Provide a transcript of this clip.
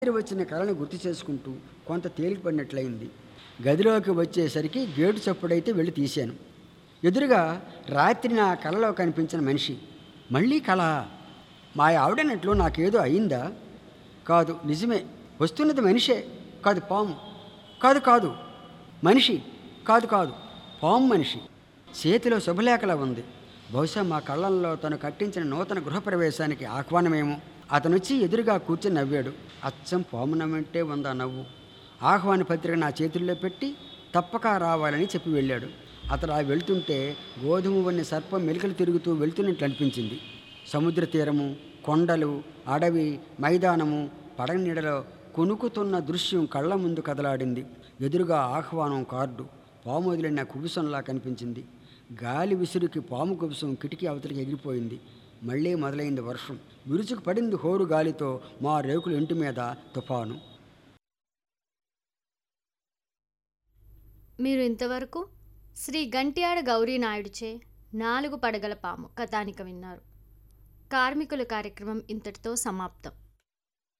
రాత్రి వచ్చిన కళను గుర్తు చేసుకుంటూ కొంత తేలికపడినట్లయింది గదిలోకి వచ్చేసరికి గేటు చప్పుడైతే వెళ్ళి తీశాను ఎదురుగా రాత్రి నా కళలో కనిపించిన మనిషి మళ్ళీ కళ మా ఆవిడనట్లు నాకేదో అయిందా కాదు నిజమే వస్తున్నది మనిషే కాదు పాము కాదు కాదు మనిషి కాదు కాదు పాము మనిషి చేతిలో శుభలేఖలా ఉంది బహుశా మా కళ్ళల్లో తను కట్టించిన నూతన గృహప్రవేశానికి ఆహ్వానమేమో అతను వచ్చి ఎదురుగా కూర్చొని నవ్వాడు అచ్చం పాము నవ్వంటే ఉందా నవ్వు ఆహ్వాన పత్రిక నా చేతుల్లో పెట్టి తప్పక రావాలని చెప్పి వెళ్ళాడు అతడు ఆ వెళ్తుంటే గోధుమ వన్ని సర్పం మెలికలు తిరుగుతూ వెళ్తున్నట్లు అనిపించింది సముద్ర తీరము కొండలు అడవి మైదానము పడగ నీడలో కొనుకుతున్న దృశ్యం కళ్ళ ముందు కదలాడింది ఎదురుగా ఆహ్వానం కార్డు పాము వదిలిన కుబుసంలా కనిపించింది గాలి విసురుకి పాము కుబుసం కిటికీ అవతలికి ఎగిరిపోయింది మళ్ళీ మొదలైంది వర్షం విరుచుకు పడింది హోరు గాలితో మా రేకుల ఇంటి మీద తుఫాను మీరు ఇంతవరకు శ్రీ గంట్యాడ గౌరీనాయుడుచే నాలుగు పడగల పాము కథానిక విన్నారు కార్మికుల కార్యక్రమం ఇంతటితో సమాప్తం